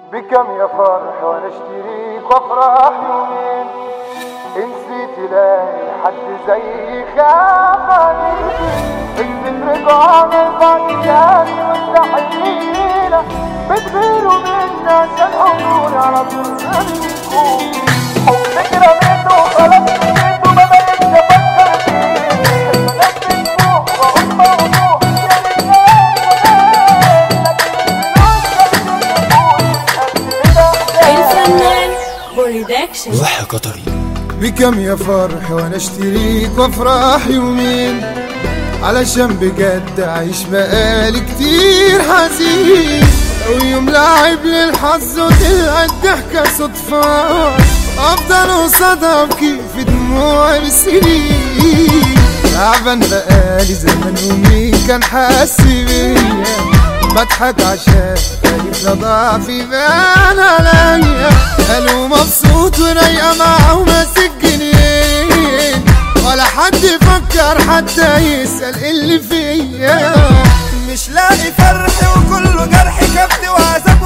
بكم يا فرح وانا اشتريك وافرح يومين نسيت الاقي حد زي خاف عليكي انت رجعنا لبعض تاني مستحيلة بتغيروا منا عشان حضوري على طول خليكوا حبك رميته وخلاص نسيته ما بقتش افكر فيه البنات بتفوق واقول موضوع يا الفنان برودكشن ضحى قطري بكم يا فرح وانا اشتريك وافرح يومين علشان بجد عايش بقالي كتير حزين ويوم لعب للحظ وطلعت ضحكة صدفة افضل قصادها ابكي في دموع السنين تعبان بقالي زمن ومين كان حاسس بيا بضحك عشان خايف ضعفي بان عليا قالوا مبسوط ورايقة معاه وماسك جنين ولا حد فكر حتى يسأل إيه اللي فيا مش لاقي فرح وكله جرح كبت وعذاب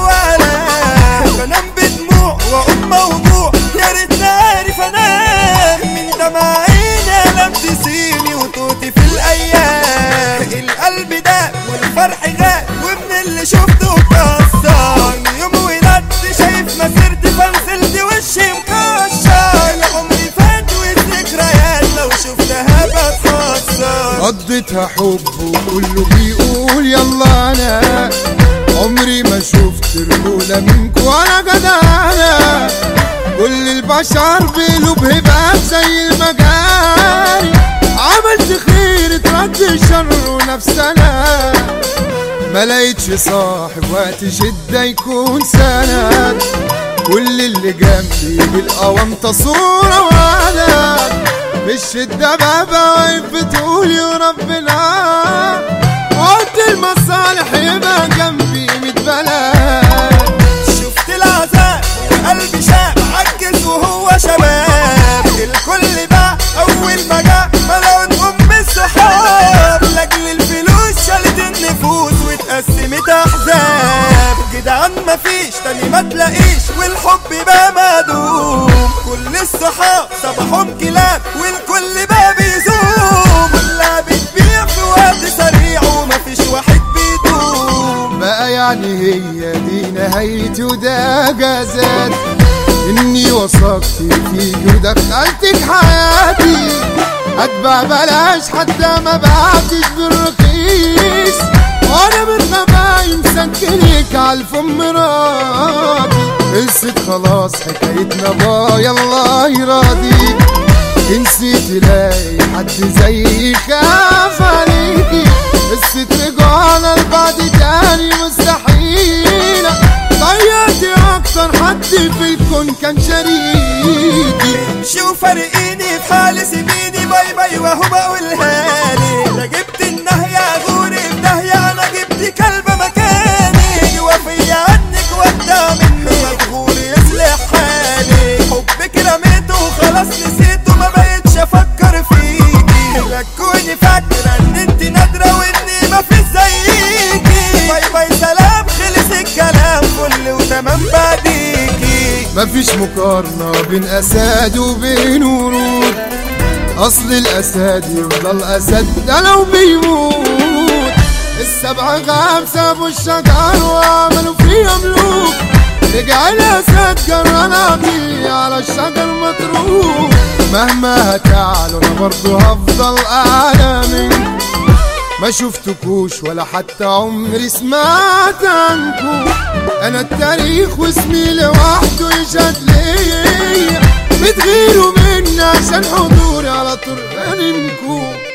والام بنام بدموع واقوم موجوع يا ريت عارف انام من دمع عيني الم تسيني وتوتي في الايام القلب ده والفرح غاب ومن اللي شفته اتكسر يوم ولدت شايف مسيرتي فنزلت وشي مكشر عمري فات والذكريات لو شفتها بتحسر قضيتها حب وكله بيقول يلا انا عمري ما شفت رجولة منكو ولا جدعانة كل البشر بقلوب هبات زي المجاري عملت خير اترد شر ونفسنا ما لقيتش صاحب وقت شدة يكون سند كل اللي جنبي بالقوامطة صورة وعدد بالشدة بابا واقف بتقول يا ربنا قلت المصالح يبقى جنبي ميت بلد شفت العذاب قلبي شاب عجز وهو شباب الكل بقى اول ما جاء ملعون ام الصحاب لاجل الفلوس شالت النفوس واتقسمت احزاب جدعان مفيش تاني ما تلاقيش والحب بقى مدوم كل الصحاب صباحهم كلاب والكل بقى بيزوم كلها بتبيع في وقت سريع ومفيش واحد بيدوم بقى يعني هي دي نهايتي وده جزات اني وثقت فيك ودخلتك حياتي اتبع بلاش حتى ما بعتش بالرخيص وانا من غبايم مسكنك عالفم مراتي خلصت خلاص حكايتنا بايا الله يراضيك نسيت الاقي حد زيي خاف عليكي قصة رجعنا لبعض تاني مستحيلة ضيعتي اكتر حد في الكون كان شريكي شو فرقيني في حالي سيبيني باي باي وهو بقولها لي لا جبت النهية غوري في داهية انا جبت كلبة مكاني وفي عنك وابدا مني مدغوري يصلح حالي حبك رميته وخلاص نسيته ما بقتش افكر فيكي لا تكوني فاكرة ان انت نادرة واني ما في زيكي باي باي سلام خلص الكلام كل وتمام بعديكي مفيش مقارنة بين أسد وبين ورود أصل الأسد يفضل أسد ده لو بيموت السبعة غاب سابوا الشجر وعملوا فيها ملوك رجع الأسد جرى عطية على الشجر متروك مهما هتعلوا أنا برضه هفضل أعلى منكم ما شفتكوش ولا حتى عمري سمعت عنكو انا التاريخ واسمي لوحده يشهد ليا بتغيروا مني عشان حضوري على طول منكو